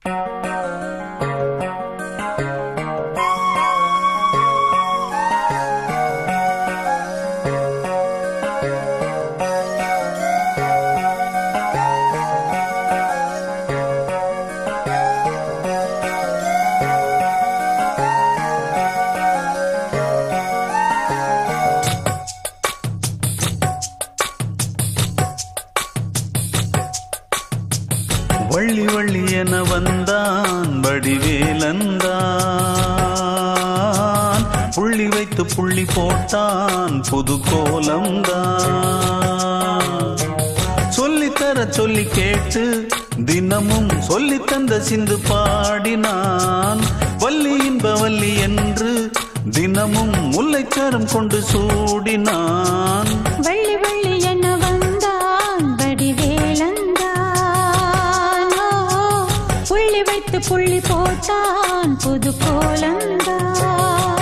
வள்ளி வள்ளி என வந்தான் வடிவேலந்தான் புள்ளி வைத்து புள்ளி போட்டான் புது கோலம்தான் சொல்லித்தர சொல்லி கேட்டு தினமும் சொல்லி தந்த சிந்து பாடினான் வள்ளி இன்ப வள்ளி என்று தினமும் முல்லைச்சரம் கொண்டு சூடினான் வள்ளி வள்ளி என வந்தான் வடிவேலந்தான் ஓ, புள்ளி வைத்து புள்ளி போட்டான் புது கோலந்தான்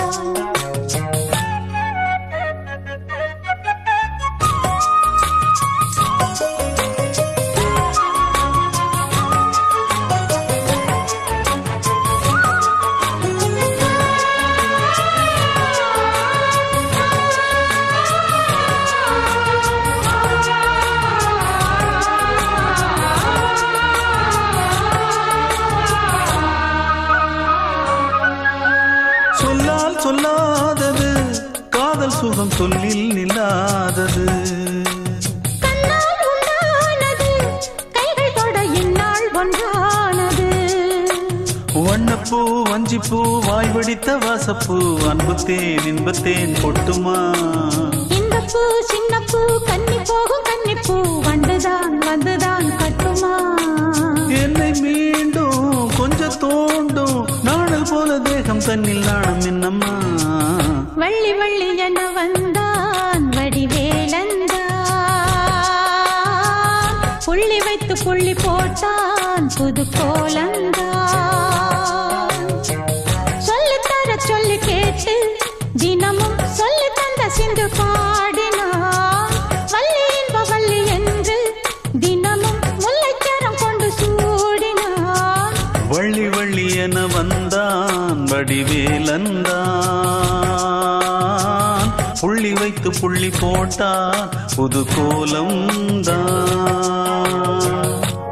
சொல்லால் சொல்லாதது காதல் சுகம் சொல்லில் நில்லாதது கண்ணால் உண்டானது கைகள் தொட இந்நாள் ஒன்றானது வண்ணப்பூ வஞ்சிப்பூ வாய் வடித்த வாசப்பூ அன்புத்தேன் இன்பத்தேன் பொட்டுமா இந்த பூ சின்ன பூ கன்னி போகும் கன்னி பூ வந்துதான் வந்துதான் கட்டுமா என்னை மீண்டும் கொஞ்சம் தோண்டும் நாடல் போல தேகம் தன்னில் நாணம் என்னம்மா வள்ளி வள்ளி என வந்தான் வடிவேலந்தான் புள்ளி வைத்து புள்ளி போட்டான் புது கோலந்தான் சொல்லித்தர சொல்லி கேட்டு தினமும் சொல்லி தந்த சிந்து பாடினான் வள்ளி இன்ப வள்ளி என்று தினமும் முல்லைச்சரம் கொண்டு சூடினான் வள்ளி வள்ளி என வந்தான் வடிவேலந்தான் புள்ளி வைத்து புள்ளி போட்டான் புது கோலம்தான்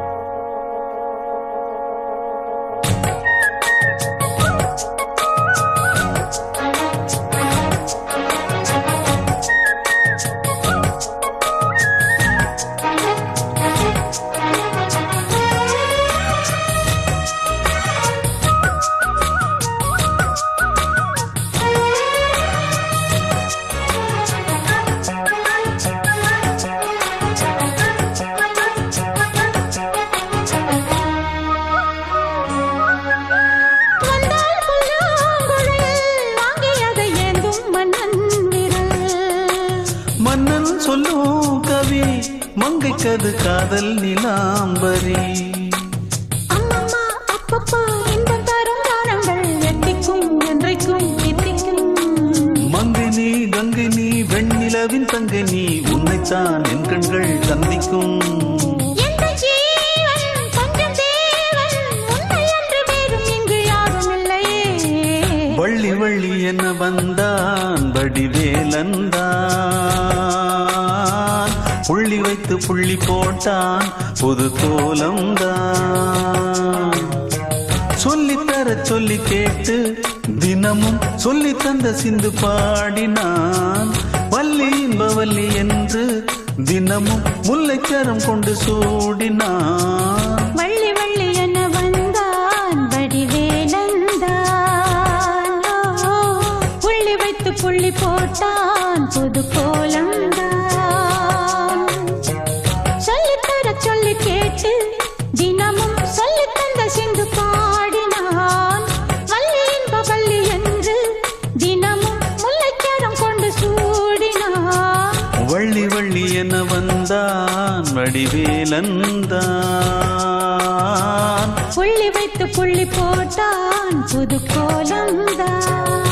வந்தால் புல்லாங்குழல் வாங்கியதை ஏந்தும் மன்னன் விரல் மன்னன் சொல்லும் கவி மங்கைக்கது காதல் நிலாம்பரி அம்மம்மா அப்பப்பா இன்பம் தரும் காலங்கள் எட்டிக்கும் என்றைக்கும் எட்டிக்கும் மங்கை நீ கங்கை நீ வெண்ணிலவின் தங்கை நீ உன்னைத்தான் என் கண்கள் சந்திக்கும் எந்த ஜீவன் கொஞ்சம் தேவன் உன்னை அன்று வேறும் இங்கு யாரும் இல்லையே வள்ளி வள்ளி என வந்தான் வடிவேலந்தான் புள்ளி வைத்து புள்ளி போட்டான் புது கோலம்தான் சொல்லித்தர சொல்லி கேட்டு தினமும் சொல்லி தந்த சிந்து பாடினான் வள்ளி இன்ப வள்ளி என்று தினமும் முல்லைச்சரம் கொண்டு சூடினான் வள்ளி வள்ளி என வந்தான் வடிவேலந்தான் ஓ, புள்ளி வைத்து புள்ளி போட்டான் புது கோலந்தான் சொல்லித்தர சொல்லி கேட்டு தினமும் சொல்லி தந்த சிந்து பாடினான் வள்ளி இன்ப வள்ளி என்று தினமும் முல்லைச்சரம் கொண்டு சூடினான் வள்ளி வள்ளி என வந்தான் வடிவேலந்தான் புள்ளி வைத்து புள்ளி போட்டான் புது கோலம்தான்